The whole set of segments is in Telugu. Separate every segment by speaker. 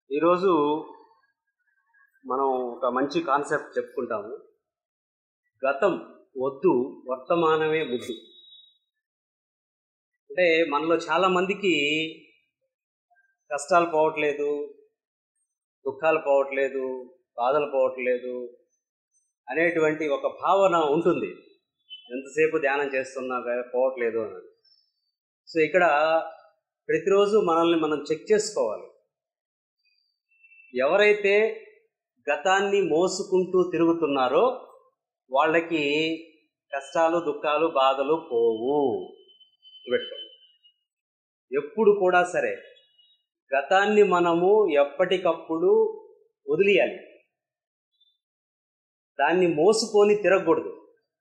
Speaker 1: ఈరోజు మనం ఒక మంచి కాన్సెప్ట్ చెప్పుకుంటాము గతం వద్దు వర్తమానమే ముద్దు అంటే మనలో చాలా మందికి కష్టాలు పోవట్లేదు దుఃఖాలు పోవట్లేదు బాధలు పోవట్లేదు అనేటువంటి ఒక భావన ఉంటుంది ఎంతసేపు ధ్యానం చేస్తున్నా కానీ పోవట్లేదు అని సో ఇక్కడ ప్రతిరోజు మనల్ని మనం చెక్ చేసుకోవాలి ఎవరైతే గతాన్ని మోసుకుంటూ తిరుగుతున్నారో వాళ్ళకి కష్టాలు దుఃఖాలు బాధలు పోవు పెట్టుకోండి ఎప్పుడు కూడా సరే గతాన్ని మనము ఎప్పటికప్పుడు వదిలేయాలి దాన్ని మోసుకొని తిరగకూడదు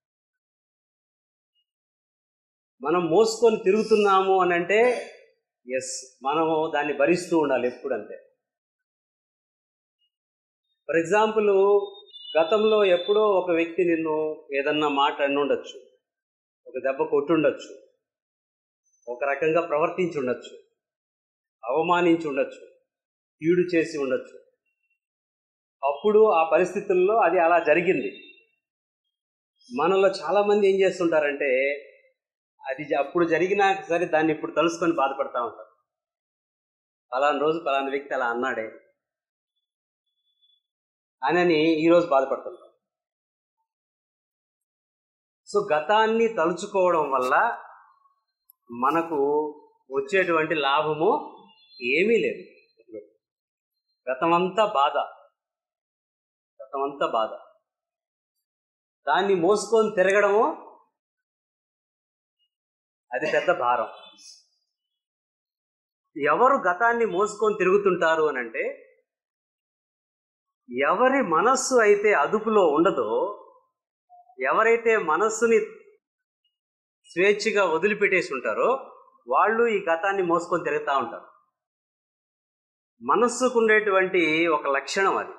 Speaker 1: మనం మోసుకొని తిరుగుతున్నాము అని అంటే ఎస్ మనము దాన్ని భరిస్తూ ఉండాలి ఎప్పుడంతే ఫర్ ఎగ్జాంపుల్ గతంలో ఎప్పుడో ఒక వ్యక్తి నిన్ను ఏదన్నా మాట ఉండొచ్చు ఒక దెబ్బ కొట్టుండొచ్చు ఒక రకంగా ప్రవర్తించి ఉండొచ్చు అవమానించి ఉండొచ్చు కీడు చేసి ఉండొచ్చు అప్పుడు ఆ పరిస్థితుల్లో అది అలా జరిగింది మనలో చాలామంది ఏం చేస్తుంటారంటే అది జ- అప్పుడు జరిగినా సరే దాన్ని ఇప్పుడు తలుసుకొని బాధపడతా ఉంటారు పలానా రోజు పలానా వ్యక్తి అలా అన్నాడే అని ఈరోజు బాధపడుతుంటాం సో గతాన్ని తలుచుకోవడం వల్ల మనకు వచ్చేటువంటి లాభము ఏమీ లేదు గతమంతా బాధ గతమంతా బాధ దాన్ని మోసుకొని తిరగడము అది పెద్ద భారం ఎవరు గతాన్ని మోసుకొని తిరుగుతుంటారు అని అంటే ఎవరి మనస్సు అయితే అదుపులో ఉండదో ఎవరైతే మనస్సుని స్వేచ్ఛగా వదిలిపెట్టేసి ఉంటారో వాళ్ళు ఈ గతాన్ని మోసుకొని తిరుగుతూ ఉంటారు మనస్సుకు ఉండేటువంటి ఒక లక్షణం అది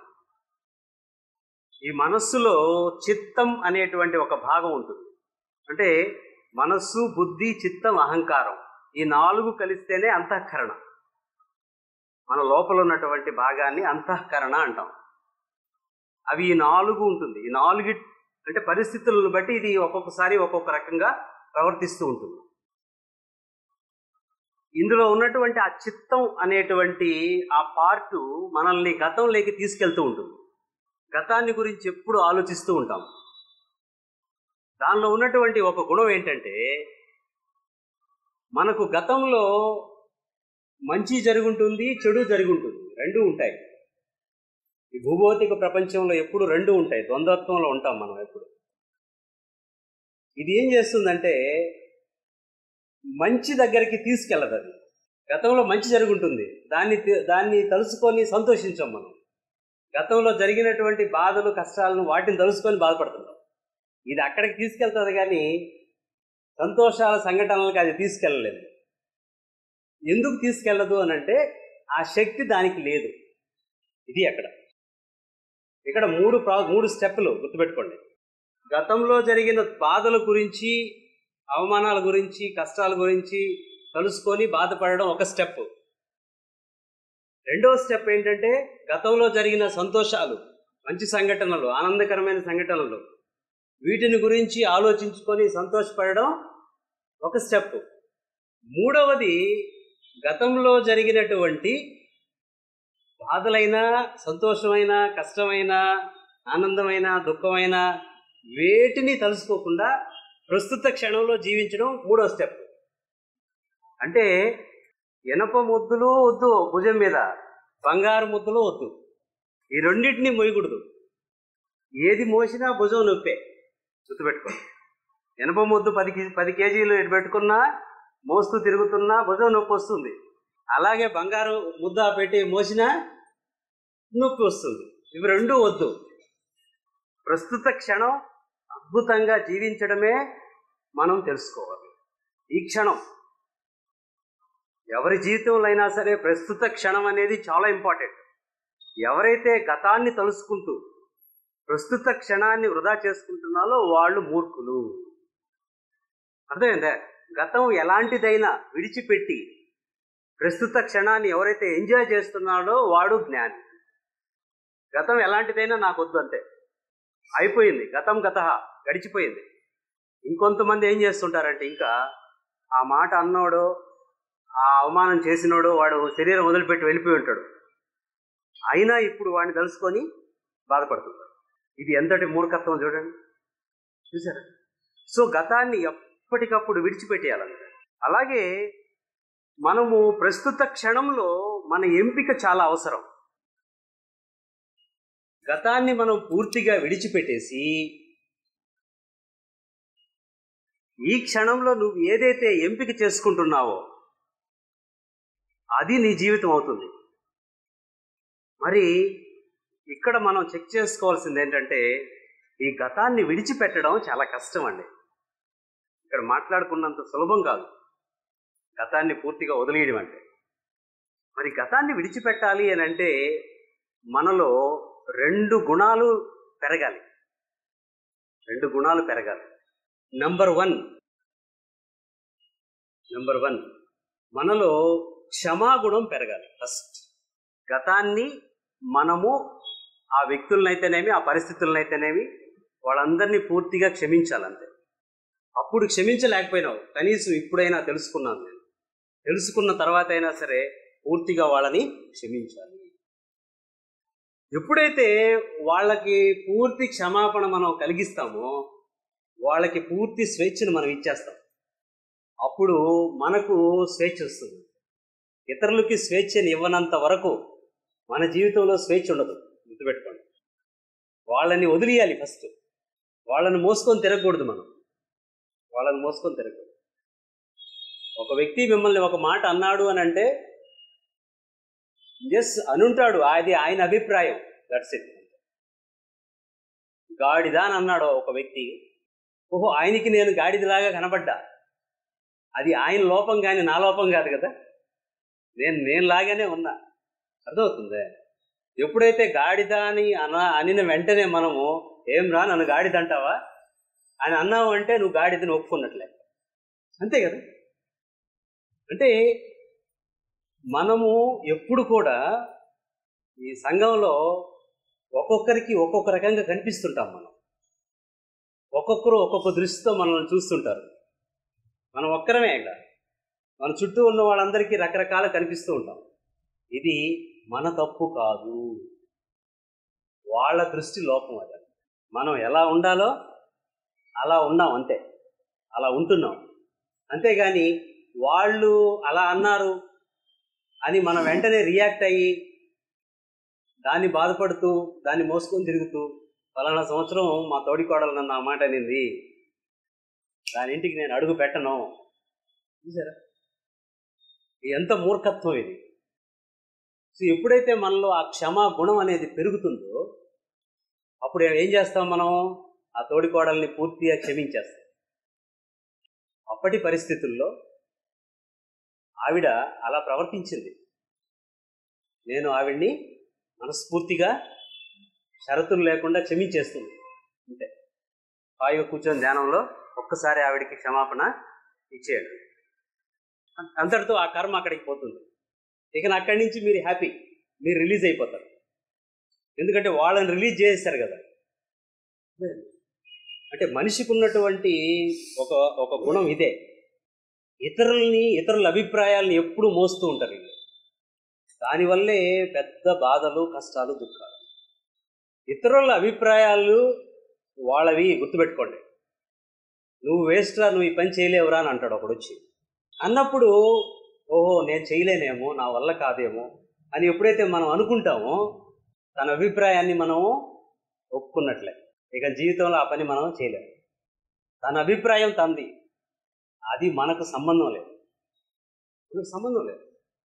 Speaker 1: ఈ మనస్సులో చిత్తం అనేటువంటి ఒక భాగం ఉంటుంది అంటే మనస్సు బుద్ధి చిత్తం అహంకారం ఈ నాలుగు కలిస్తేనే అంతఃకరణ మన లోపల ఉన్నటువంటి భాగాన్ని అంతఃకరణ అంటాం అవి ఈ నాలుగు ఉంటుంది ఈ నాలుగు అంటే పరిస్థితులను బట్టి ఇది ఒక్కొక్కసారి ఒక్కొక్క రకంగా ప్రవర్తిస్తూ ఉంటుంది ఇందులో ఉన్నటువంటి ఆ చిత్తం అనేటువంటి ఆ పార్టు మనల్ని గతంలోకి తీసుకెళ్తూ ఉంటుంది గతాన్ని గురించి ఎప్పుడు ఆలోచిస్తూ ఉంటాం దానిలో ఉన్నటువంటి ఒక గుణం ఏంటంటే మనకు గతంలో మంచి జరుగుంటుంది చెడు జరుగుంటుంది రెండు ఉంటాయి ఈ భూభౌతిక ప్రపంచంలో ఎప్పుడు రెండు ఉంటాయి ద్వంద్వత్వంలో ఉంటాం మనం ఎప్పుడు ఇది ఏం చేస్తుందంటే మంచి దగ్గరికి తీసుకెళ్ళదు అది గతంలో మంచి జరుగుంటుంది దాన్ని తి- దాన్ని తలుసుకొని సంతోషించాం మనం గతంలో జరిగినటువంటి బాధలు కష్టాలను వాటిని తలుసుకొని బాధపడుతున్నాం ఇది అక్కడికి తీసుకెళ్తుంది కానీ సంతోషాల సంఘటనలకు అది తీసుకెళ్ళలేదు ఎందుకు తీసుకెళ్ళదు అని అంటే ఆ శక్తి దానికి లేదు ఇది అక్కడ ఇక్కడ మూడు ప్రా మూడు స్టెప్పులు గుర్తుపెట్టుకోండి గతంలో జరిగిన బాధల గురించి అవమానాల గురించి కష్టాల గురించి తెలుసుకొని బాధపడడం ఒక స్టెప్ రెండవ స్టెప్ ఏంటంటే గతంలో జరిగిన సంతోషాలు మంచి సంఘటనలు ఆనందకరమైన సంఘటనలు వీటిని గురించి ఆలోచించుకొని సంతోషపడడం ఒక స్టెప్ మూడవది గతంలో జరిగినటువంటి బాధలైన సంతోషమైన కష్టమైన ఆనందమైన దుఃఖమైన వేటిని తలుసుకోకుండా ప్రస్తుత క్షణంలో జీవించడం మూడో స్టెప్ అంటే ఇనప ముద్దులు వద్దు భుజం మీద బంగారు ముద్దులు వద్దు ఈ రెండింటిని మోయకూడదు ఏది మోసినా భుజం నొప్పే గుర్తుపెట్టుకోండి ఇనప ముద్దు పది కే- పది కేజీలు ఇటు పెట్టుకున్నా మోస్తూ తిరుగుతున్నా భుజం నొప్పి వస్తుంది అలాగే బంగారు ముద్ద పెట్టి మోసినా నొప్పి వస్తుంది ఇవి రెండు వద్దు ప్రస్తుత క్షణం అద్భుతంగా జీవించడమే మనం తెలుసుకోవాలి ఈ క్షణం ఎవరి జీవితంలో అయినా సరే ప్రస్తుత క్షణం అనేది చాలా ఇంపార్టెంట్ ఎవరైతే గతాన్ని తలుసుకుంటూ ప్రస్తుత క్షణాన్ని వృధా చేసుకుంటున్నారో వాళ్ళు మూర్ఖులు అర్థమైందా గతం ఎలాంటిదైనా విడిచిపెట్టి ప్రస్తుత క్షణాన్ని ఎవరైతే ఎంజాయ్ చేస్తున్నాడో వాడు జ్ఞాని గతం ఎలాంటిదైనా నాకు వద్దు అంతే అయిపోయింది గతం గత గడిచిపోయింది ఇంకొంతమంది ఏం చేస్తుంటారంటే ఇంకా ఆ మాట అన్నోడు ఆ అవమానం చేసినోడు వాడు శరీరం వదిలిపెట్టి వెళ్ళిపోయి ఉంటాడు అయినా ఇప్పుడు వాడిని తెలుసుకొని బాధపడుతుంటాడు ఇది ఎంతటి మూర్ఖత్వం చూడండి చూసారా సో గతాన్ని ఎప్పటికప్పుడు విడిచిపెట్టేయాలంటే అలాగే మనము ప్రస్తుత క్షణంలో మన ఎంపిక చాలా అవసరం గతాన్ని మనం పూర్తిగా విడిచిపెట్టేసి ఈ క్షణంలో నువ్వు ఏదైతే ఎంపిక చేసుకుంటున్నావో అది నీ జీవితం అవుతుంది మరి ఇక్కడ మనం చెక్ చేసుకోవాల్సింది ఏంటంటే ఈ గతాన్ని విడిచిపెట్టడం చాలా కష్టం అండి ఇక్కడ మాట్లాడుకున్నంత సులభం కాదు గతాన్ని పూర్తిగా వదిలేయడం అంటే మరి గతాన్ని విడిచిపెట్టాలి అని అంటే మనలో రెండు గుణాలు పెరగాలి రెండు గుణాలు పెరగాలి నంబర్ వన్ నంబర్ వన్ మనలో క్షమాగుణం పెరగాలి ఫస్ట్ గతాన్ని మనము ఆ వ్యక్తులనైతేనేమి ఆ పరిస్థితులనైతేనేమి వాళ్ళందరినీ పూర్తిగా క్షమించాలంతే అప్పుడు క్షమించలేకపోయినావు కనీసం ఇప్పుడైనా తెలుసుకున్నాను నేను తెలుసుకున్న తర్వాత అయినా సరే పూర్తిగా వాళ్ళని క్షమించాలి ఎప్పుడైతే వాళ్ళకి పూర్తి క్షమాపణ మనం కలిగిస్తామో వాళ్ళకి పూర్తి స్వేచ్ఛను మనం ఇచ్చేస్తాం అప్పుడు మనకు స్వేచ్ఛ వస్తుంది ఇతరులకి స్వేచ్ఛని ఇవ్వనంత వరకు మన జీవితంలో స్వేచ్ఛ ఉండదు గుర్తుపెట్టుకోండి వాళ్ళని వదిలేయాలి ఫస్ట్ వాళ్ళని మోసుకొని తిరగకూడదు మనం వాళ్ళని మోసుకొని తిరగకూడదు ఒక వ్యక్తి మిమ్మల్ని ఒక మాట అన్నాడు అని అంటే ఎస్ అనుంటాడు అది ఆయన అభిప్రాయం దట్స్ ఇట్ గాడిదా అని అన్నాడు ఒక వ్యక్తి ఓహో ఆయనకి నేను గాడిదలాగా కనబడ్డా అది ఆయన లోపం కానీ నా లోపం కాదు కదా నేను నేను లాగానే ఉన్నా అర్థమవుతుంది ఎప్పుడైతే గాడిద అని అన అనిన వెంటనే మనము ఏం రా నన్ను గాడిద అంటావా అని అన్నావు అంటే నువ్వు గాడిదని ఒప్పుకున్నట్లే అంతే కదా అంటే మనము ఎప్పుడు కూడా ఈ సంఘంలో ఒక్కొక్కరికి ఒక్కొక్క రకంగా కనిపిస్తుంటాం మనం ఒక్కొక్కరు ఒక్కొక్క దృష్టితో మనల్ని చూస్తుంటారు మనం ఒక్కరమే ఇక్కడ మన చుట్టూ ఉన్న వాళ్ళందరికీ రకరకాల కనిపిస్తూ ఉంటాం ఇది మన తప్పు కాదు వాళ్ళ దృష్టి లోపం అది మనం ఎలా ఉండాలో అలా ఉన్నాం అంతే అలా ఉంటున్నాం అంతేగాని వాళ్ళు అలా అన్నారు అని మనం వెంటనే రియాక్ట్ అయ్యి దాన్ని బాధపడుతూ దాన్ని మోసుకొని తిరుగుతూ ఫలానా సంవత్సరం మా తోడికోడలు నన్ను ఆ మాట అనింది దాని ఇంటికి నేను అడుగు పెట్టను చూసారా ఎంత మూర్ఖత్వం ఇది సో ఎప్పుడైతే మనలో ఆ క్షమా గుణం అనేది పెరుగుతుందో అప్పుడు ఏం చేస్తాం మనం ఆ తోడికోడల్ని పూర్తిగా క్షమించేస్తాం అప్పటి పరిస్థితుల్లో ఆవిడ అలా ప్రవర్తించింది నేను ఆవిడ్ని మనస్ఫూర్తిగా షరతులు లేకుండా క్షమించేస్తుంది అంతే హాయిగా కూర్చొని ధ్యానంలో ఒక్కసారి ఆవిడికి క్షమాపణ ఇచ్చేయండి అంతటితో ఆ కర్మ అక్కడికి పోతుంది ఇక అక్కడి నుంచి మీరు హ్యాపీ మీరు రిలీజ్ అయిపోతారు ఎందుకంటే వాళ్ళని రిలీజ్ చేసేసారు కదా అంటే మనిషికి ఉన్నటువంటి ఒక ఒక గుణం ఇదే ఇతరుల్ని ఇతరుల అభిప్రాయాల్ని ఎప్పుడూ మోస్తూ ఉంటారు వీళ్ళు దానివల్లే పెద్ద బాధలు కష్టాలు దుఃఖాలు ఇతరుల అభిప్రాయాలు వాళ్ళవి గుర్తుపెట్టుకోండి నువ్వు వేస్ట్రా నువ్వు ఈ పని చేయలేవురా అని అంటాడు ఒకడు వచ్చి అన్నప్పుడు ఓహో నేను చేయలేనేమో నా వల్ల కాదేమో అని ఎప్పుడైతే మనం అనుకుంటామో తన అభిప్రాయాన్ని మనము ఒప్పుకున్నట్లే ఇక జీవితంలో ఆ పని మనం చేయలేము తన అభిప్రాయం తంది అది మనకు సంబంధం లేదు మనకు సంబంధం లేదు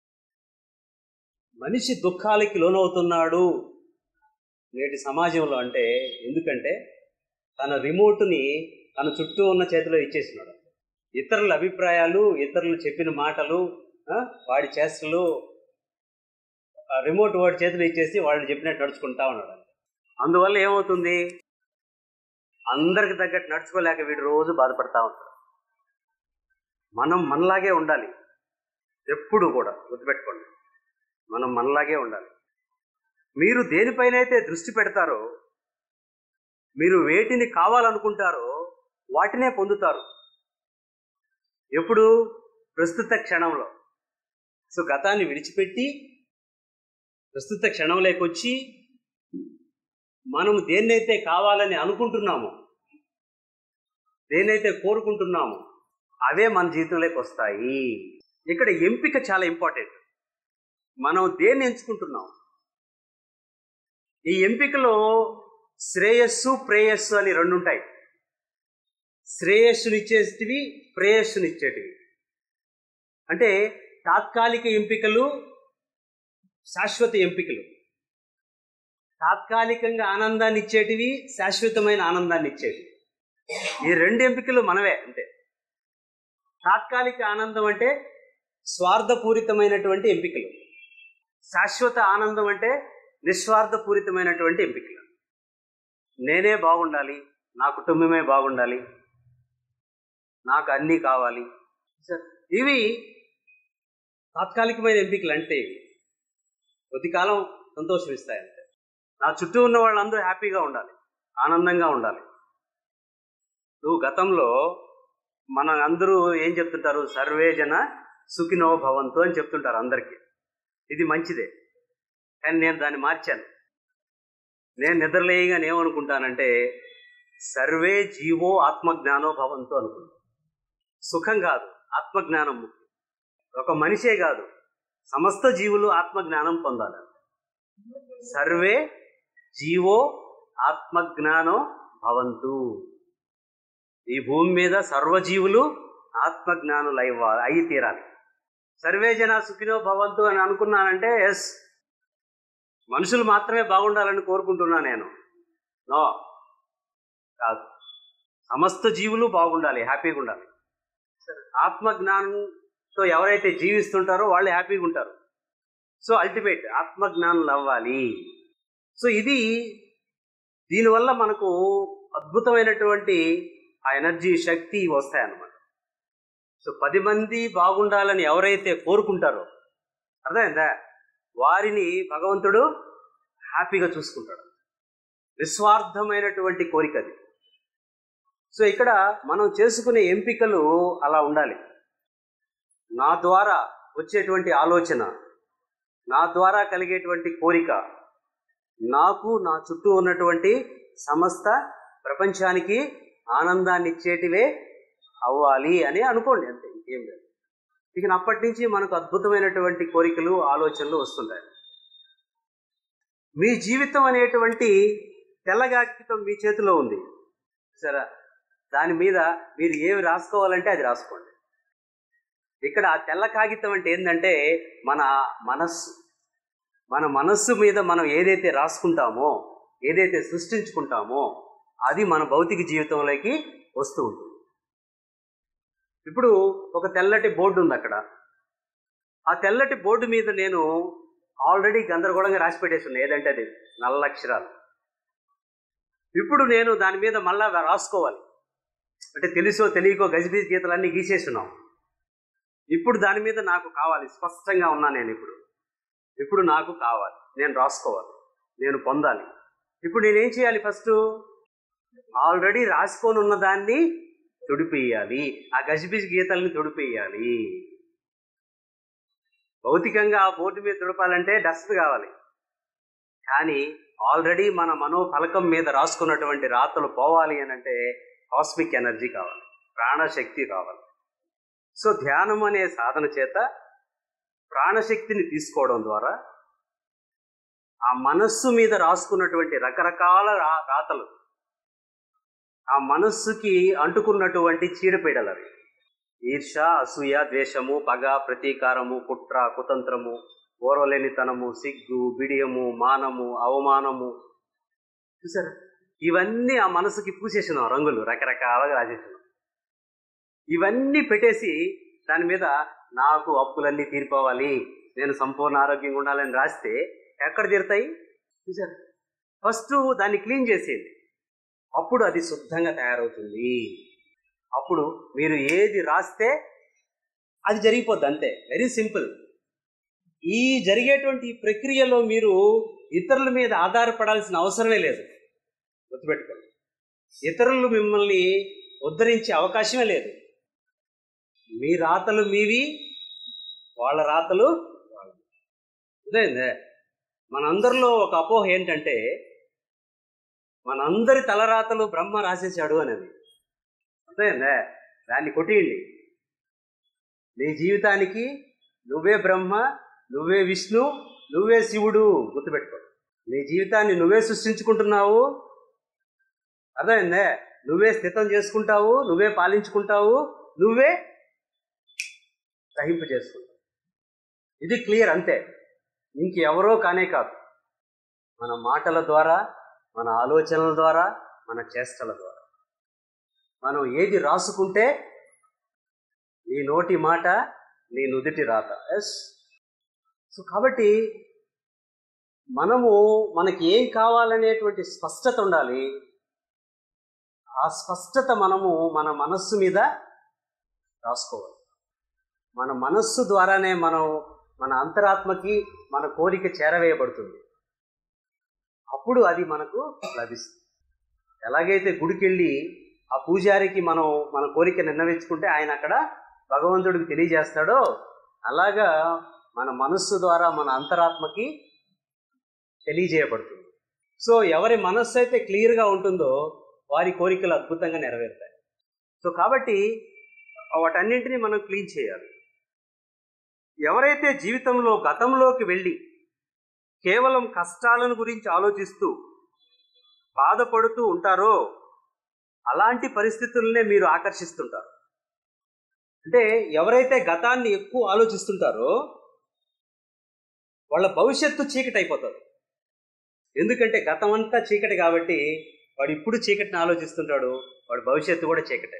Speaker 1: మనిషి దుఃఖాలకి లోనవుతున్నాడు నేటి సమాజంలో అంటే ఎందుకంటే తన రిమోట్ని తన చుట్టూ ఉన్న చేతిలో ఇచ్చేసినాడు ఇతరుల అభిప్రాయాలు ఇతరులు చెప్పిన మాటలు ఆ, వాడి చేష్టలు ఆ రిమోట్ వాడి చేతిలో ఇచ్చేసి వాళ్ళు చెప్పినట్టు నడుచుకుంటా ఉన్నాడు అందువల్ల ఏమవుతుంది అందరికి తగ్గట్టు నడుచుకోలేక వీడు రోజు బాధపడతా ఉంటాడు మనం మనలాగే ఉండాలి ఎప్పుడు కూడా గుర్తుపెట్టుకోండి మనం మనలాగే ఉండాలి మీరు దేనిపైనైతే దృష్టి పెడతారో మీరు వేటిని కావాలనుకుంటారో వాటినే పొందుతారు ఎప్పుడు ప్రస్తుత క్షణంలో సో గతాన్ని విడిచిపెట్టి ప్రస్తుత క్షణంలోకి వచ్చి మనం దేన్నైతే కావాలని అనుకుంటున్నామో దేన్నైతే కోరుకుంటున్నామో అవే మన జీవితంలోకి వస్తాయి ఇక్కడ ఎంపిక చాలా ఇంపార్టెంట్ మనం దేన్ని ఎంచుకుంటున్నాం ఈ ఎంపికలో శ్రేయస్సు ప్రేయస్సు అని రెండు ఉంటాయి శ్రేయస్సునిచ్చేటివి ప్రేయస్సునిచ్చేటివి అంటే తాత్కాలిక ఎంపికలు శాశ్వత ఎంపికలు తాత్కాలికంగా ఆనందాన్ని ఇచ్చేటివి శాశ్వతమైన ఆనందాన్ని ఇచ్చేటివి ఈ రెండు ఎంపికలు మనవే అంతే తాత్కాలిక ఆనందం అంటే స్వార్థపూరితమైనటువంటి ఎంపికలు శాశ్వత ఆనందం అంటే నిస్వార్థపూరితమైనటువంటి ఎంపికలు నేనే బాగుండాలి నా కుటుంబమే బాగుండాలి నాకు అన్నీ కావాలి స- ఇవి తాత్కాలికమైన ఎంపికలు అంటే ఇవి. కొద్ది కాలం సంతోషం ఇస్తాయంటే నా చుట్టూ ఉన్న వాళ్ళందరూ హ్యాపీగా ఉండాలి ఆనందంగా ఉండాలి నువ్వు గతంలో మన అందరూ ఏం చెప్తుంటారు సర్వే జన సుఖినో భవంతు అని చెప్తుంటారు అందరికీ ఇది మంచిదే కానీ నేను దాన్ని మార్చాను నేను నిద్రలేయగానే ఏమనుకుంటానంటే సర్వే జీవో ఆత్మజ్ఞానో భవంతు అనుకుంటాను సుఖం కాదు ఆత్మజ్ఞానం ముఖ్యం ఒక మనిషే కాదు సమస్త జీవులు ఆత్మజ్ఞానం పొందాలి సర్వే జీవో ఆత్మజ్ఞానో భవంతు ఈ భూమి మీద సర్వజీవులు ఆత్మజ్ఞానులు అయ్య అయి తీరాలి సర్వే జన సుఖినో భవంతు అని అనుకున్నానంటే ఎస్ మనుషులు మాత్రమే బాగుండాలని కోరుకుంటున్నా నేను నో కాదు సమస్త జీవులు బాగుండాలి హ్యాపీగా ఉండాలి ఆత్మజ్ఞానంతో ఎవరైతే జీవిస్తుంటారో వాళ్ళు హ్యాపీగా ఉంటారు సో అల్టిమేట్ ఆత్మజ్ఞానులు అవ్వాలి సో ఇది దీనివల్ల మనకు అద్భుతమైనటువంటి ఆ ఎనర్జీ శక్తి వస్తాయన్నమాట సో పది మంది బాగుండాలని ఎవరైతే కోరుకుంటారో అర్థమైందా వారిని భగవంతుడు హ్యాపీగా చూసుకుంటాడు నిస్వార్థమైనటువంటి కోరిక అది సో ఇక్కడ మనం చేసుకునే ఎంపికలు అలా ఉండాలి నా ద్వారా వచ్చేటువంటి ఆలోచన నా ద్వారా కలిగేటువంటి కోరిక నాకు నా చుట్టూ ఉన్నటువంటి సమస్త ప్రపంచానికి ఆనందాన్ని ఇచ్చేటివే అవ్వాలి అని అనుకోండి అంతే ఇంకేం లేదు ఇక అప్పటి నుంచి మనకు అద్భుతమైనటువంటి కోరికలు ఆలోచనలు వస్తుంటాయి మీ జీవితం అనేటువంటి తెల్లగాకితం మీ చేతిలో ఉంది సరే దాని మీద మీరు ఏమి రాసుకోవాలంటే అది రాసుకోండి ఇక్కడ ఆ తెల్ల కాగితం అంటే ఏంటంటే మన మనస్సు మన మనస్సు మీద మనం ఏదైతే రాసుకుంటామో ఏదైతే సృష్టించుకుంటామో అది మన భౌతిక జీవితంలోకి వస్తూ ఉంటుంది ఇప్పుడు ఒక తెల్లటి బోర్డు ఉంది అక్కడ ఆ తెల్లటి బోర్డు మీద నేను ఆల్రెడీ గందరగోళంగా రాసి పెట్టేస్తున్నా ఏదంటే అది నల్ల అక్షరాలు ఇప్పుడు నేను దాని మీద మళ్ళా రాసుకోవాలి అంటే తెలుసో తెలియకో గజిబిజి గీతలన్నీ గీసేస్తున్నాం ఇప్పుడు దాని మీద నాకు కావాలి స్పష్టంగా ఉన్నా నేను ఇప్పుడు ఇప్పుడు నాకు కావాలి నేను రాసుకోవాలి నేను పొందాలి ఇప్పుడు నేనేం చేయాలి ఫస్ట్ ఆల్రెడీ రాసుకొని ఉన్న దాన్ని తుడిపేయాలి ఆ గజిబిజి గీతల్ని తుడిపేయాలి భౌతికంగా ఆ బోర్డు మీద తుడపాలంటే డస్ట్ కావాలి కానీ ఆల్రెడీ మన మనోఫలకం మీద రాసుకున్నటువంటి రాతలు పోవాలి అని అంటే కాస్మిక్ ఎనర్జీ కావాలి ప్రాణశక్తి కావాలి సో ధ్యానం అనే సాధన చేత ప్రాణశక్తిని తీసుకోవడం ద్వారా ఆ మనస్సు మీద రాసుకున్నటువంటి రకరకాల రా రాతలు ఆ మనస్సుకి అంటుకున్నటువంటి చీడపీడలు అవి ఈర్ష అసూయ ద్వేషము పగ ప్రతీకారము కుట్ర కుతంత్రము ఓర్వలేనితనము సిగ్గు బిడియము మానము అవమానము చూసారా ఇవన్నీ ఆ మనసుకి పూసేసినాం రంగులు రకరకాలుగా రాసేసినాం ఇవన్నీ పెట్టేసి దాని మీద నాకు అప్పులన్నీ తీరిపోవాలి నేను సంపూర్ణ ఆరోగ్యంగా ఉండాలని రాస్తే ఎక్కడ తీరుతాయి చూసారు ఫస్ట్ దాన్ని క్లీన్ చేసేయండి అప్పుడు అది శుద్ధంగా తయారవుతుంది అప్పుడు మీరు ఏది రాస్తే అది జరిగిపోద్ది అంతే వెరీ సింపుల్ ఈ జరిగేటువంటి ఈ ప్రక్రియలో మీరు ఇతరుల మీద ఆధారపడాల్సిన అవసరమే లేదు గుర్తుపెట్టుకోండి ఇతరులు మిమ్మల్ని ఉద్ధరించే అవకాశమే లేదు మీ రాతలు మీవి వాళ్ళ రాతలు వాళ్ళవి. అదేందే మనందరిలో ఒక అపోహ ఏంటంటే మనందరి తలరాతలు బ్రహ్మ రాసేశాడు అనేది అదేందే దాన్ని కొట్టియండి నీ జీవితానికి నువ్వే బ్రహ్మ నువ్వే విష్ణు నువ్వే శివుడు గుర్తుపెట్టుకో నీ జీవితాన్ని నువ్వే సృష్టించుకుంటున్నావు అర్థమైందే నువ్వే స్థితం చేసుకుంటావు నువ్వే పాలించుకుంటావు నువ్వే గ్రహింపు చేసుకుంటావు ఇది క్లియర్ అంతే ఇంకెవరో కానే కాదు మన మాటల ద్వారా మన ఆలోచనల ద్వారా మన చేష్టల ద్వారా మనం ఏది రాసుకుంటే నీ నోటి మాట నీ నుదుటి రాత ఎస్ సో కాబట్టి మనము మనకి ఏం కావాలనేటువంటి స్పష్టత ఉండాలి ఆ స్పష్టత మనము మన మనస్సు మీద రాసుకోవాలి మన మనస్సు ద్వారానే మనం మన అంతరాత్మకి మన కోరిక చేరవేయబడుతుంది అప్పుడు అది మనకు లభిస్తుంది ఎలాగైతే గుడికెళ్ళి ఆ పూజారికి మనం మన కోరిక నిర్ణయించుకుంటే ఆయన అక్కడ భగవంతుడికి తెలియజేస్తాడో అలాగా మన మనస్సు ద్వారా మన అంతరాత్మకి తెలియజేయబడుతుంది సో ఎవరి మనస్సు అయితే క్లియర్గా ఉంటుందో వారి కోరికలు అద్భుతంగా నెరవేరుతాయి సో కాబట్టి వాటన్నింటినీ మనం క్లీన్ చేయాలి ఎవరైతే జీవితంలో గతంలోకి వెళ్ళి కేవలం కష్టాలను గురించి ఆలోచిస్తూ బాధపడుతూ ఉంటారో అలాంటి పరిస్థితులనే మీరు ఆకర్షిస్తుంటారు అంటే ఎవరైతే గతాన్ని ఎక్కువ ఆలోచిస్తుంటారో వాళ్ళ భవిష్యత్తు చీకటి అయిపోతుంది ఎందుకంటే గతం అంతా చీకటి కాబట్టి వాడు ఇప్పుడు చీకటిని ఆలోచిస్తుంటాడు వాడి భవిష్యత్తు కూడా చీకటే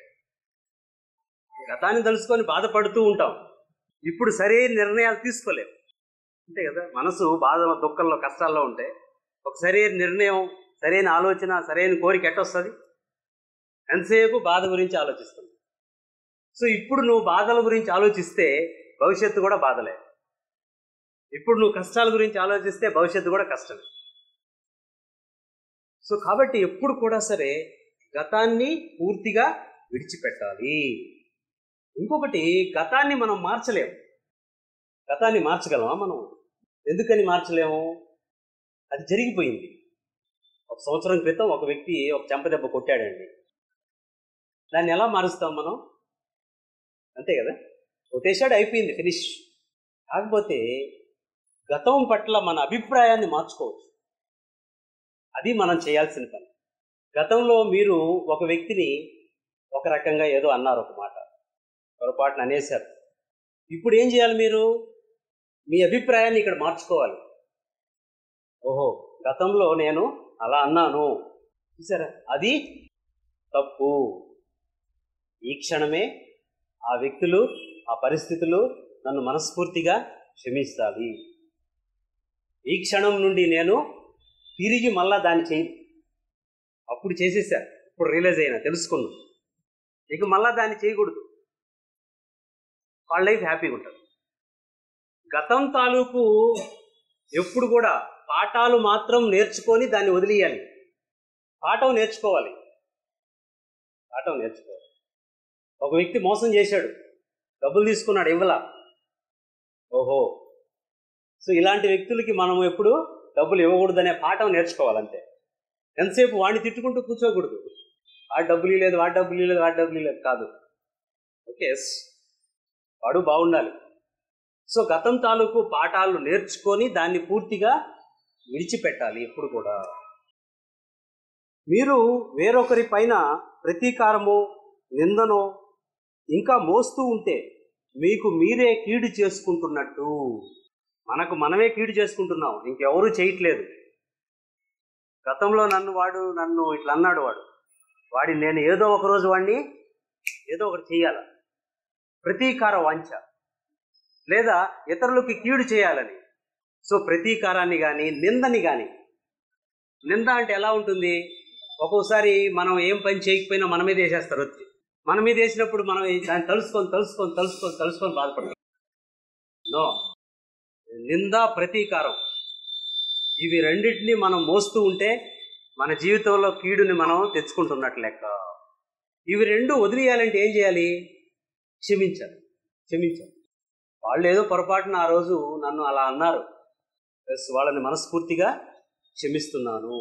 Speaker 1: గతాన్ని తలుసుకొని బాధపడుతూ ఉంటాం ఇప్పుడు సరైన నిర్ణయాలు తీసుకోలేము అంతే కదా మనసు బాధ దుఃఖంలో కష్టాల్లో ఉంటే ఒక సరైన నిర్ణయం సరైన ఆలోచన సరైన కోరిక ఎట్టొస్తుంది ఎంతసేపు బాధ గురించి ఆలోచిస్తుంది సో ఇప్పుడు నువ్వు బాధల గురించి ఆలోచిస్తే భవిష్యత్తు కూడా బాధలే ఇప్పుడు నువ్వు కష్టాల గురించి ఆలోచిస్తే భవిష్యత్తు కూడా కష్టమే సో కాబట్టి ఎప్పుడు కూడా సరే గతాన్ని పూర్తిగా విడిచిపెట్టాలి ఇంకొకటి గతాన్ని మనం మార్చలేము గతాన్ని మార్చగలమా మనం ఎందుకని మార్చలేము అది జరిగిపోయింది ఒక సంవత్సరం క్రితం ఒక వ్యక్తి ఒక చెంపదెబ్బ కొట్టాడండి దాన్ని ఎలా మారుస్తాం మనం అంతే కదా కొట్టేశాడు అయిపోయింది ఫినిష్ కాకపోతే గతం పట్ల మన అభిప్రాయాన్ని మార్చుకోవచ్చు అది మనం చేయాల్సిన పని గతంలో మీరు ఒక వ్యక్తిని ఒక రకంగా ఏదో అన్నారు ఒక మాట పొరపాటున అనేశారు ఇప్పుడు ఏం చేయాలి మీరు మీ అభిప్రాయాన్ని ఇక్కడ మార్చుకోవాలి ఓహో గతంలో నేను అలా అన్నాను చూసారా అది తప్పు ఈ క్షణమే ఆ వ్యక్తులు ఆ పరిస్థితులు నన్ను మనస్ఫూర్తిగా క్షమిస్తాలి ఈ క్షణం నుండి నేను తిరిగి మళ్ళా దాన్ని చేయి అప్పుడు చేసేసా ఇప్పుడు రియలైజ్ అయినా తెలుసుకున్నా ఇక మళ్ళా దాన్ని చేయకూడదు వాళ్ళ లైఫ్ హ్యాపీగా ఉంటుంది గతం తాలూకు ఎప్పుడు కూడా పాఠాలు మాత్రం నేర్చుకొని దాన్ని వదిలేయాలి పాఠం నేర్చుకోవాలి పాఠం నేర్చుకోవాలి ఒక వ్యక్తి మోసం చేశాడు డబ్బులు తీసుకున్నాడు ఇవ్వలా ఓహో సో ఇలాంటి వ్యక్తులకి మనం ఎప్పుడు డబ్బులు ఇవ్వకూడదనే పాఠం నేర్చుకోవాలంతే ఎంతసేపు వాడిని తిట్టుకుంటూ కూర్చోకూడదు వాడు డబ్బులు లేదు వాడు డబ్బులు లేదు వాడు డబ్బులు లేదు కాదు ఓకే వాడు బాగుండాలి సో గతం తాలూకు పాఠాలు నేర్చుకొని దాన్ని పూర్తిగా విడిచిపెట్టాలి ఎప్పుడు కూడా మీరు వేరొకరి పైన ప్రతీకారము నిందనో ఇంకా మోస్తూ ఉంటే మీకు మీరే కీడు చేసుకుంటున్నట్టు మనకు మనమే కీడు చేసుకుంటున్నాం ఇంకెవరూ చేయట్లేదు గతంలో నన్ను వాడు నన్ను ఇట్లా అన్నాడు వాడు వాడి నేను ఏదో ఒక రోజు వాడిని ఏదో ఒకటి చేయాల ప్రతీకార వాంఛ లేదా ఇతరులకి కీడు చేయాలని సో ప్రతీకారాన్ని కానీ నిందని కానీ నింద అంటే ఎలా ఉంటుంది ఒక్కోసారి మనం ఏం పని చేయకపోయినా మన మీద వేసేస్తారు వచ్చి మన మీద వేసినప్పుడు మనం ఈ- దాన్ని తలుసుకొని తలుసుకొని తలుసుకొని తలుసుకొని బాధపడతాం నో నింద ప్రతీకారం ఇవి రెండింటిని మనం మోస్తూ ఉంటే మన జీవితంలో కీడుని మనం తెచ్చుకుంటున్నట్లు లెక్క ఇవి రెండు వదిలేయాలంటే ఏం చేయాలి క్షమించాలి క్షమించాలి వాళ్ళు ఏదో పొరపాటున ఆ రోజు నన్ను అలా అన్నారు ఎస్, వాళ్ళని మనస్ఫూర్తిగా క్షమిస్తున్నాను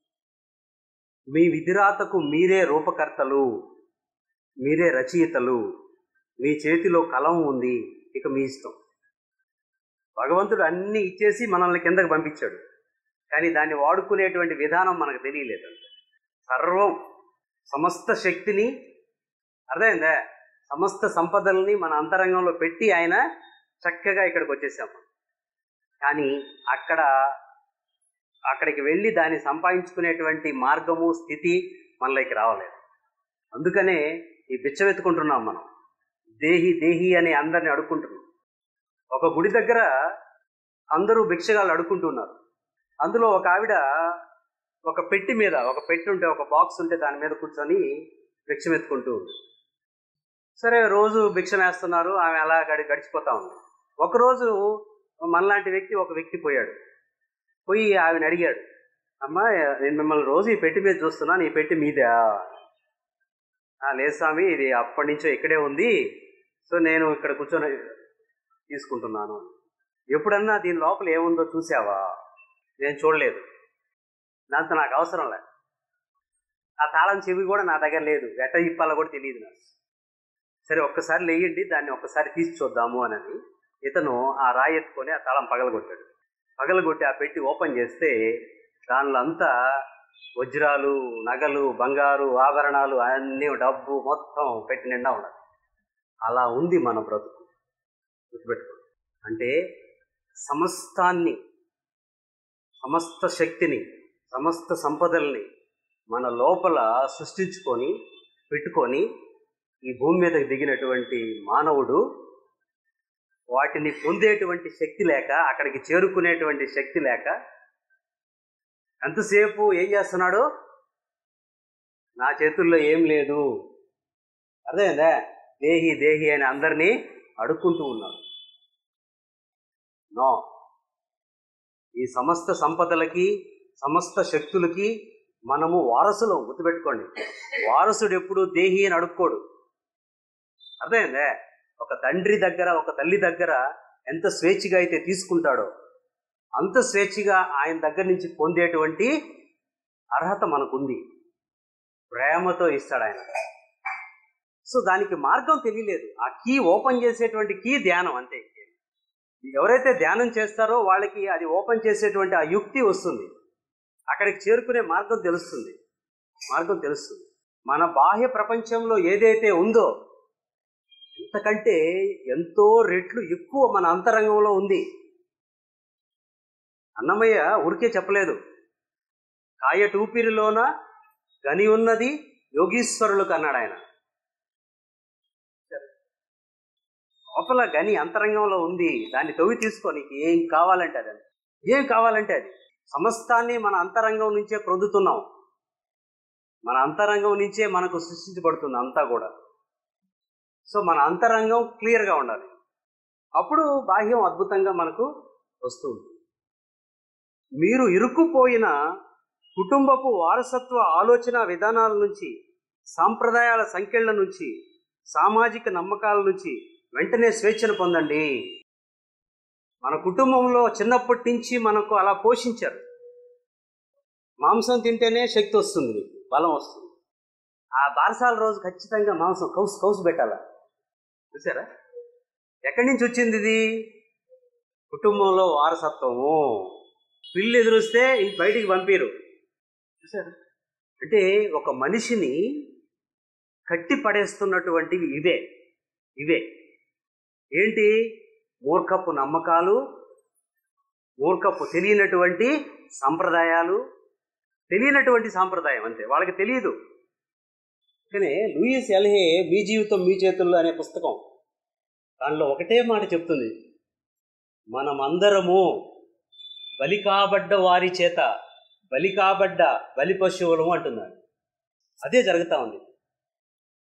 Speaker 1: మీ విధిరాతకు మీరే రూపకర్తలు మీరే రచయితలు మీ చేతిలో కలం ఉంది ఇక మీ ఇష్టం భగవంతుడు అన్ని ఇచ్చేసి మనల్ని కిందకి పంపించాడు కానీ దాన్ని వాడుకునేటువంటి విధానం మనకు తెలియలేదు సర్వం సమస్త శక్తిని అర్థమైందా సమస్త సంపదల్ని మన అంతరంగంలో పెట్టి ఆయన చక్కగా ఇక్కడికి వచ్చేసాం కానీ అక్కడ అక్కడికి వెళ్ళి దాన్ని సంపాదించుకునేటువంటి మార్గము స్థితి మనలోకి రావలేదు అందుకనే ఈ బిచ్చవెత్తుకుంటున్నాం మనం దేహి దేహి అని అందరిని అడుక్కుంటున్నాం ఒక గుడి దగ్గర అందరూ భిక్షగాళ్ళు అడుక్కుంటున్నారు అందులో ఒక ఆవిడ ఒక పెట్టి మీద ఒక పెట్టి ఉంటే ఒక బాక్స్ ఉంటే దాని మీద కూర్చొని భిక్షం ఎత్తుకుంటూ ఉంది సరే రోజు భిక్షం వేస్తున్నారు ఆమె అలా గడి గడిచిపోతా ఉంది ఒకరోజు మనలాంటి వ్యక్తి ఒక వ్యక్తి పోయాడు పోయి ఆమెను అడిగాడు అమ్మా నేను మిమ్మల్ని రోజు ఈ పెట్టి మీద చూస్తున్నాను ఈ పెట్టి మీదా "ఆ, లేదు స్వామి ఇది అప్పటి నుంచో ఇక్కడే ఉంది సో నేను ఇక్కడ కూర్చొని తీసుకుంటున్నాను ఎప్పుడన్నా దీని లోపల ఏముందో చూసావా నేను చూడలేదు దాంతో నాకు అవసరం లేదు ఆ తాళం చెవి కూడా నా దగ్గర లేదు ఎట్ట ఇప్పాలో కూడా తెలియదు నాకు సరే ఒక్కసారి లేయండి దాన్ని ఒక్కసారి తీసి చూద్దాము అని ఇతను ఆ రాయి ఎత్తుకొని ఆ తాళం పగలగొట్టాడు పగలగొట్టి ఆ పెట్టి ఓపెన్ చేస్తే దానిలో అంతా వజ్రాలు నగలు బంగారు ఆభరణాలు అన్నీ డబ్బు మొత్తం పెట్టి నిండా ఉన్నది అలా ఉంది మన బ్రతుకు గుర్తుపెట్టుకోండి అంటే సమస్తాన్ని సమస్త శక్తిని సమస్త సంపదల్ని మన లోపల సృష్టించుకొని పెట్టుకొని ఈ భూమి మీదకి దిగినటువంటి మానవుడు వాటిని పొందేటువంటి శక్తి లేక అక్కడికి చేరుకునేటువంటి శక్తి లేక ఎంతసేపు ఏం చేస్తున్నాడు నా చేతుల్లో ఏం లేదు అర్థమైందా దేహి దేహి అని అందరినీ అడుక్కుంటూ ఉన్నాడు నో ఈ సమస్త సంపదలకి సమస్త శక్తులకి మనము వారసులు గుర్తుపెట్టుకోండి వారసుడు ఎప్పుడు దేహి అని అడుక్కోడు అర్థమైందే ఒక తండ్రి దగ్గర ఒక తల్లి దగ్గర ఎంత స్వేచ్ఛగా అయితే తీసుకుంటాడో అంత స్వేచ్ఛగా ఆయన దగ్గర నుంచి పొందేటువంటి అర్హత మనకుంది ప్రేమతో ఇస్తాడు ఆయన సో దానికి మార్గం తెలియలేదు ఆ కీ ఓపెన్ చేసేటువంటి కీ ధ్యానం అంతే ఎవరైతే ధ్యానం చేస్తారో వాళ్ళకి అది ఓపెన్ చేసేటువంటి ఆ యుక్తి వస్తుంది అక్కడికి చేరుకునే మార్గం తెలుస్తుంది మార్గం తెలుస్తుంది మన బాహ్య ప్రపంచంలో ఏదైతే ఉందో ఇంతకంటే ఎంతో రెట్లు ఎక్కువ మన అంతరంగంలో ఉంది అన్నమయ్య ఊరికే చెప్పలేదు కాయటూపిరిలోన గని ఉన్నది యోగీశ్వరులకు అన్నాడు ఆయన లోపల గని అంతరంగంలో ఉంది దాన్ని తవ్వి తీసుకో నీకు ఏం కావాలంటే అది ఏం కావాలంటే అది సమస్తాన్ని మన అంతరంగం నుంచే పొందుతున్నాం మన అంతరంగం నుంచే మనకు సృష్టించబడుతుంది అంతా కూడా సో మన అంతరంగం క్లియర్గా ఉండాలి అప్పుడు బాహ్యం అద్భుతంగా మనకు వస్తుంది మీరు ఇరుక్కుపోయిన కుటుంబపు వారసత్వ ఆలోచన విధానాల నుంచి సాంప్రదాయాల సంఖ్యల నుంచి సామాజిక నమ్మకాల నుంచి వెంటనే స్వేచ్ఛను పొందండి మన కుటుంబంలో చిన్నప్పటి నుంచి మనకు అలా పోషించారు మాంసం తింటేనే శక్తి వస్తుంది నీకు బలం వస్తుంది ఆ బారసాల రోజు ఖచ్చితంగా మాంసం కౌసు కౌసు పెట్టాలా చూసారా ఎక్కడి నుంచి వచ్చింది ఇది కుటుంబంలో వారసత్వము పిల్లి ఎదురుస్తే ఇంక బయటికి పంపిరు చూసారా అంటే ఒక మనిషిని కట్టి పడేస్తున్నటువంటివి ఇవే ఇవే ఏంటి మూర్ఖపు నమ్మకాలు మూర్ఖపు తెలియనటువంటి సంప్రదాయాలు తెలియనటువంటి సాంప్రదాయం అంతే వాళ్ళకి తెలియదు కానీ లూయిస్ ఎల్హే మీ జీవితం మీ చేతుల్లో అనే పుస్తకం దానిలో ఒకటే మాట చెప్తుంది మనమందరము బలి కాబడ్డ వారి చేత బలి కాబడ్డ బలి పశువులము అంటున్నాడు అదే జరుగుతూ ఉంది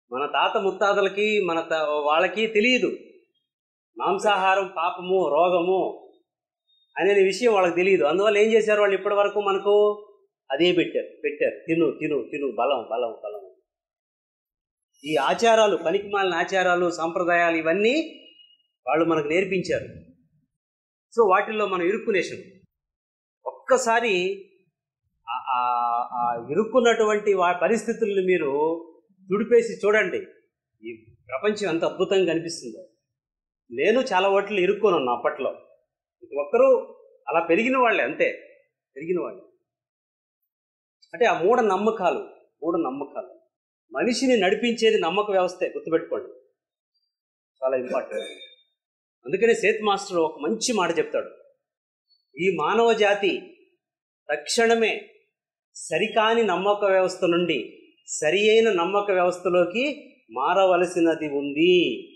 Speaker 1: మన తాత ముత్తాతలకి మన త- వాళ్ళకి తెలియదు మాంసాహారం పాపము రోగము అనే విషయం వాళ్ళకి తెలియదు అందువల్ల ఏం చేశారు వాళ్ళు ఇప్పటి వరకు మనకు అదే పెట్టారు పెట్టారు తిను తిను తిను బలం బలం బలం ఈ ఆచారాలు పనికిమాలిన ఆచారాలు సాంప్రదాయాలు ఇవన్నీ వాళ్ళు మనకు నేర్పించారు సో వాటిల్లో మనం ఇరుక్కునేసాం ఒక్కసారి ఆ- ఆ- ఆ ఇరుక్కున్నటువంటి వా పరిస్థితుల్ని మీరు తుడిపేసి చూడండి ఈ ప్రపంచం ఎంత అద్భుతంగా కనిపిస్తుందో నేను చాలా వాటిలో ఇరుక్కొని ఉన్నా అప్పట్లో ప్రతి ఒక్కరూ అలా పెరిగిన వాళ్ళే అంతే పెరిగిన వాళ్ళు అంటే ఆ మూఢ నమ్మకాలు మూఢ నమ్మకాలు మనిషిని నడిపించేది నమ్మక వ్యవస్థే గుర్తుపెట్టుకోండి చాలా ఇంపార్టెంట్ అందుకనే సేత్ మాస్టర్ ఒక మంచి మాట చెప్తాడు ఈ మానవ జాతి తక్షణమే సరికాని నమ్మక వ్యవస్థ నుండి సరి అయిన నమ్మక వ్యవస్థలోకి మారవలసినది ఉంది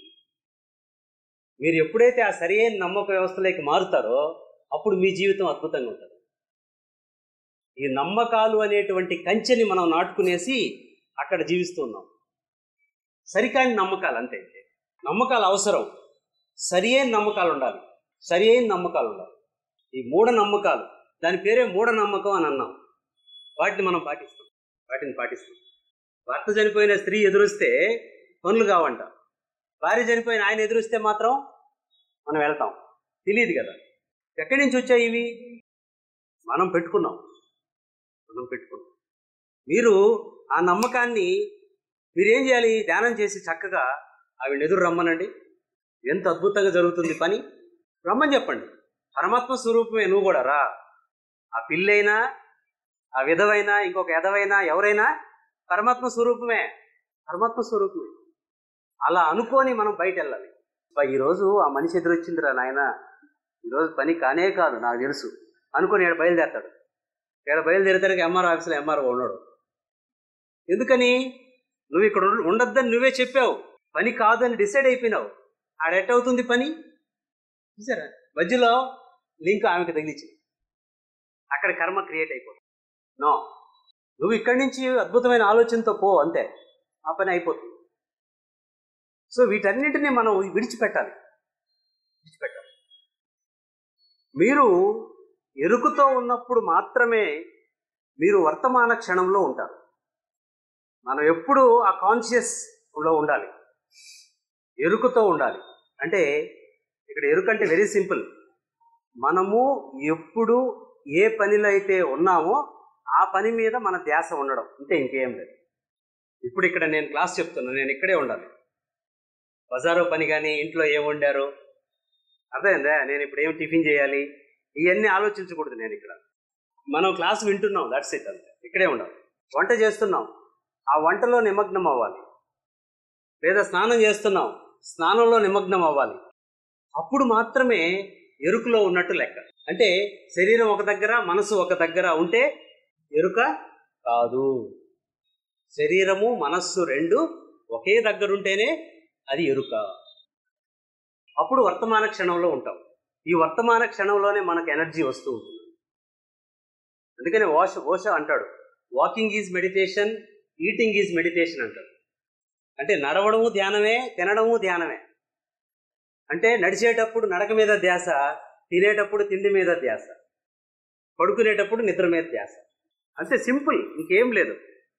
Speaker 1: మీరు ఎప్పుడైతే ఆ సరి అయిన నమ్మక వ్యవస్థలోకి మారుతారో అప్పుడు మీ జీవితం అద్భుతంగా ఉంటుంది ఈ నమ్మకాలు అనేటువంటి కంచెని మనం నాటుకునేసి అక్కడ జీవిస్తున్నాం సరికాని నమ్మకాలు అంతే నమ్మకాలు అవసరం సరి అయిన నమ్మకాలు ఉండాలి సరి అయిన నమ్మకాలు ఉండాలి ఈ మూఢ నమ్మకాలు దాని పేరే మూఢ నమ్మకం అని అన్నాం వాటిని మనం పాటిస్తాం వాటిని పాటిస్తాం భర్త చనిపోయిన స్త్రీ ఎదురుస్తే పనులు కావంట భార్య చనిపోయిన ఆయన ఎదురుస్తే మాత్రం మనం వెళ్తాం తెలియదు కదా ఎక్కడి నుంచి వచ్చాయి ఇవి మనం పెట్టుకున్నాం మనం పెట్టుకున్నాం మీరు ఆ నమ్మకాన్ని మీరేం చేయాలి ధ్యానం చేసి చక్కగా ఆవిడ ఎదురు రమ్మనండి ఎంత అద్భుతంగా జరుగుతుంది పని రమ్మని చెప్పండి పరమాత్మ స్వరూపమే నువ్వు కూడా రా ఆ పిల్లైనా ఆ విధవైనా ఇంకొక ఎదవైనా ఎవరైనా పరమాత్మ స్వరూపమే పరమాత్మ స్వరూపమే అలా అనుకొని మనం బయట వెళ్ళాలి అబ్బా, ఈరోజు ఆ మనిషి ఎదురొచ్చిందిరా నాయన ఈరోజు పని కానే కాదు నాకు తెలుసు అనుకొని ఇక్కడ బయలుదేరతాడు ఇక్కడ బయలుదేరేసరికి ఎంఆర్ ఆఫీసులో ఎంఆర్ఓ ఉన్నాడు ఎందుకని నువ్వు ఇక్కడ ఉండ- ఉండొద్దని నువ్వే చెప్పావు పని కాదని డిసైడ్ అయిపోయినావు ఆడ ఎట్ అవుతుంది పని చూసారా మధ్యలో లింక్ ఆమెకు తగిలించింది అక్కడ కర్మ క్రియేట్ అయిపోతుంది నో నువ్వు ఇక్కడి నుంచి అద్భుతమైన ఆలోచనతో పో అంతే ఆ పని అయిపోతుంది సో వీటన్నిటిని మనం విడిచిపెట్టాలి విడిచిపెట్టాలి మీరు ఎరుకుతో ఉన్నప్పుడు మాత్రమే మీరు వర్తమాన క్షణంలో ఉంటారు మనం ఎప్పుడు ఆ కాన్షియస్లో ఉండాలి ఎరుకుతో ఉండాలి అంటే ఇక్కడ ఎరుక అంటే వెరీ సింపుల్ మనము ఎప్పుడు ఏ పనిలో అయితే ఉన్నామో ఆ పని మీద మన ధ్యాస ఉండడం అంటే ఇంకేం లేదు ఇప్పుడు ఇక్కడ నేను క్లాస్ చెప్తున్నా నేను ఇక్కడే ఉండాలి బజారో పని కానీ ఇంట్లో ఏం వండారు అర్థమైందా నేను ఇప్పుడు ఏం టిఫిన్ చేయాలి ఇవన్నీ ఆలోచించకూడదు నేను ఇక్కడ మనం క్లాస్ వింటున్నాం దట్స్ ఇట్ అంతే ఇక్కడే ఉండాలి వంట చేస్తున్నాం ఆ వంటలో నిమగ్నం అవ్వాలి లేదా స్నానం చేస్తున్నాం స్నానంలో నిమగ్నం అవ్వాలి అప్పుడు మాత్రమే ఎరుకలో ఉన్నట్టు లెక్క అంటే శరీరం ఒక దగ్గర మనసు ఒక దగ్గర ఉంటే ఎరుక కాదు శరీరము మనస్సు రెండు ఒకే దగ్గర ఉంటేనే అది ఎరుక అప్పుడు వర్తమాన క్షణంలో ఉంటాం ఈ వర్తమాన క్షణంలోనే మనకు ఎనర్జీ వస్తూ ఉంటుంది అందుకనే ఓష ఓష అంటాడు walking is meditation eating is meditation అంటాడు అంటే నడవడము ధ్యానమే తినడము ధ్యానమే అంటే నడిచేటప్పుడు నడక మీద ధ్యాస తినేటప్పుడు తిండి మీద ధ్యాస పడుకునేటప్పుడు నిద్ర మీద ధ్యాస అంతే సింపుల్ ఇంకేం లేదు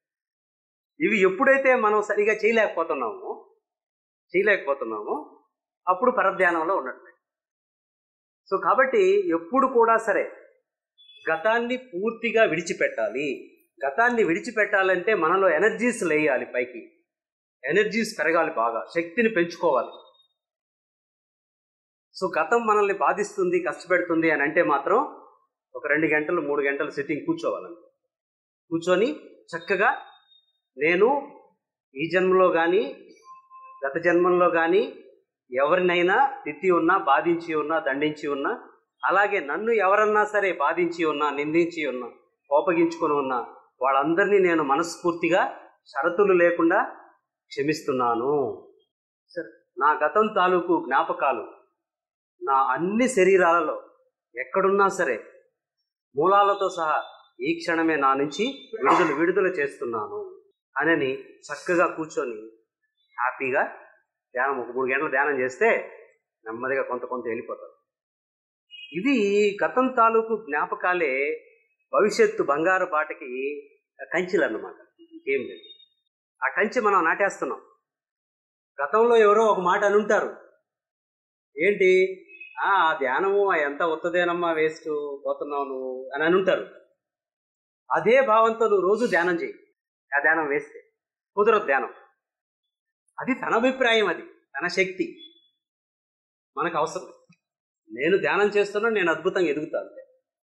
Speaker 1: ఇవి ఎప్పుడైతే మనం సరిగా చేయలేకపోతున్నామో చేయలేకపోతున్నామో అప్పుడు పరధ్యానంలో ఉన్నట్లే సో కాబట్టి ఎప్పుడు కూడా సరే గతాన్ని పూర్తిగా విడిచిపెట్టాలి గతాన్ని విడిచిపెట్టాలంటే మనలో ఎనర్జీస్ లేయాలి పైకి ఎనర్జీస్ పెరగాలి బాగా శక్తిని పెంచుకోవాలి సో గతం మనల్ని బాధిస్తుంది కష్టపెడుతుంది అని అంటే మాత్రం ఒక రెండు గంటలు మూడు గంటలు సిట్టింగ్ కూర్చోవాలండి కూర్చొని చక్కగా నేను ఈ జన్మలో కానీ గత జన్మల్లో కానీ ఎవరినైనా తిట్టి ఉన్నా బాధించి ఉన్నా దండించి ఉన్నా అలాగే నన్ను ఎవరన్నా సరే బాధించి ఉన్నా నిందించి ఉన్నా కోపగించుకొని ఉన్నా వాళ్ళందరినీ నేను మనస్ఫూర్తిగా షరతులు లేకుండా క్షమిస్తున్నాను సరే నా గతం తాలూకు జ్ఞాపకాలు నా అన్ని శరీరాలలో ఎక్కడున్నా సరే మూలాలతో సహా ఈ క్షణమే నా నుంచి విడుదల విడుదల చేస్తున్నాను అనని చక్కగా కూర్చొని హ్యాపీగా ధ్యానం ఒక మూడు గంటలు ధ్యానం చేస్తే నెమ్మదిగా కొంత కొంత వెళ్ళిపోతారు ఇవి గతం తాలూకు జ్ఞాపకాలే భవిష్యత్తు బంగారు బాటకి కంచెలు అన్నమాట ఏం లేదు ఆ కంచె మనం నాటేస్తున్నాం గతంలో ఎవరో ఒక మాట అనుంటారు ఏంటి ఆ ఆ ధ్యానము ఆ ఎంత ఉత్తదేనమ్మా వేస్ట్ పోతున్నావు నువ్వు అని అనుంటారు అదే భావంతో నువ్వు రోజు ధ్యానం చేయి ఆ ధ్యానం వేస్తే కుదరదు ధ్యానం అది తన అభిప్రాయం అది తన శక్తి మనకు అవసరం నేను ధ్యానం చేస్తున్నా నేను అద్భుతంగా ఎదుగుతాను అంతే.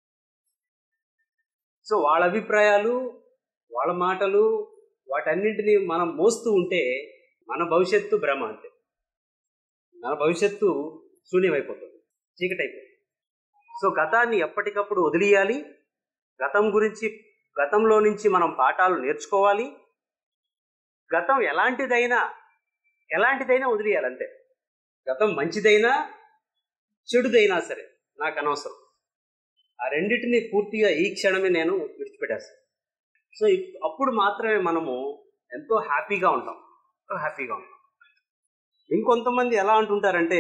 Speaker 1: సో వాళ్ళ అభిప్రాయాలు వాళ్ళ మాటలు వాటన్నింటినీ మనం మోస్తూ ఉంటే మన భవిష్యత్తు భ్రమ అంతే మన భవిష్యత్తు శూన్యమైపోతుంది చీకటైపోతుంది సో గతాన్ని ఎప్పటికప్పుడు వదిలియాలి గతం గురించి గతంలో నుంచి మనం పాఠాలు నేర్చుకోవాలి గతం ఎలాంటిదైనా ఎలాంటిదైనా వదిలేయాలి అంతే గతం మంచిదైనా చెడుదైనా సరే నాకు అనవసరం ఆ రెండింటిని పూర్తిగా ఈ క్షణమే నేను విడిచిపెట్టేస్తాను సో ఇప్- అప్పుడు మాత్రమే మనము ఎంతో హ్యాపీగా ఉంటాం ఎంతో హ్యాపీగా ఉంటాం ఇంకొంతమంది ఎలా అంటుంటారంటే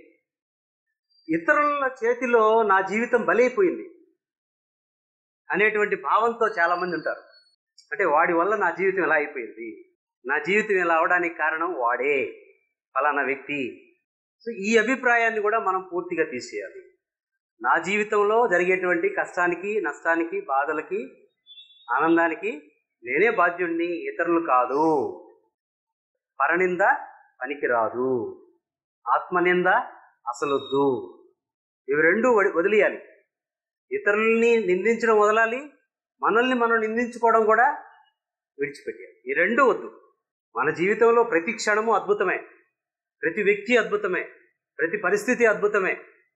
Speaker 1: ఇతరుల చేతిలో నా జీవితం బలైపోయింది అనేటువంటి భావంతో చాలా మంది ఉంటారు అంటే వాడి వల్ల నా జీవితం ఎలా అయిపోయింది నా జీవితం ఇలా అవడానికి కారణం వాడే ఫలానా వ్యక్తి సో ఈ అభిప్రాయాన్ని కూడా మనం పూర్తిగా తీసేయాలి నా జీవితంలో జరిగేటువంటి కష్టానికి నష్టానికి బాధలకి ఆనందానికి నేనే బాధ్యుణ్ణి ఇతరులు కాదు పరనింద పనికిరాదు ఆత్మనింద అసలొద్దు ఇవి రెండు వడి- వదిలేయాలి ఇతరుల్ని నిందించడం వదలాలి మనల్ని మనం నిందించుకోవడం కూడా విడిచిపెట్టాలి ఈ రెండు వద్దు మన జీవితంలో ప్రతి క్షణము అద్భుతమే ప్రతి వ్యక్తి అద్భుతమే ప్రతి పరిస్థితి అద్భుతమే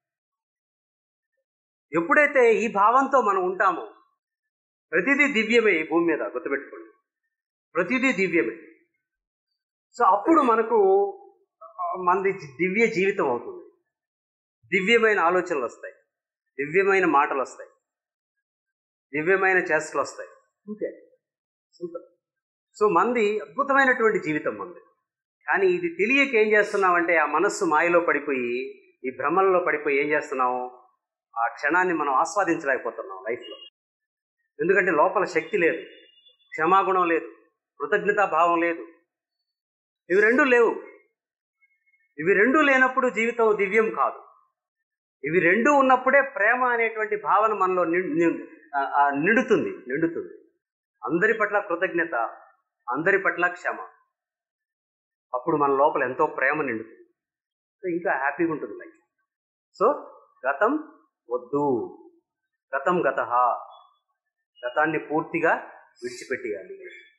Speaker 1: ఎప్పుడైతే ఈ భావంతో మనం ఉంటామో ప్రతిదీ దివ్యమే ఈ భూమి మీద గుర్తుపెట్టుకోండి ప్రతిదీ దివ్యమే సో అప్పుడు మనకు ఆ, మనది దివ్య జీవితం అవుతుంది దివ్యమైన ఆలోచనలు వస్తాయి దివ్యమైన మాటలు వస్తాయి దివ్యమైన చేష్టలు వస్తాయి అంతే సింపుల్ సో మంది అద్భుతమైనటువంటి జీవితం మంది కానీ ఇది తెలియక ఏం చేస్తున్నామంటే ఆ మనస్సు మాయలో పడిపోయి ఈ భ్రమల్లో పడిపోయి ఏం చేస్తున్నాము ఆ క్షణాన్ని మనం ఆస్వాదించలేకపోతున్నాం లైఫ్లో ఎందుకంటే లోపల శక్తి లేదు క్షమాగుణం లేదు కృతజ్ఞతా భావం లేదు ఇవి రెండు లేవు ఇవి రెండు లేనప్పుడు జీవితం దివ్యం కాదు ఇవి రెండు ఉన్నప్పుడే ప్రేమ అనేటువంటి భావన మనలో నిం- నిం- ఆ, ఆ, నిండుతుంది నిండుతుంది అందరి పట్ల కృతజ్ఞత అందరి పట్ల క్షమ అప్పుడు మన లోపల ఎంతో ప్రేమ నిండుతుంది సో ఇంకా హ్యాపీగా ఉంటుంది లైఫ్ సో గతం వద్దు గతం గత గతాన్ని పూర్తిగా విడిచిపెట్టేయాలి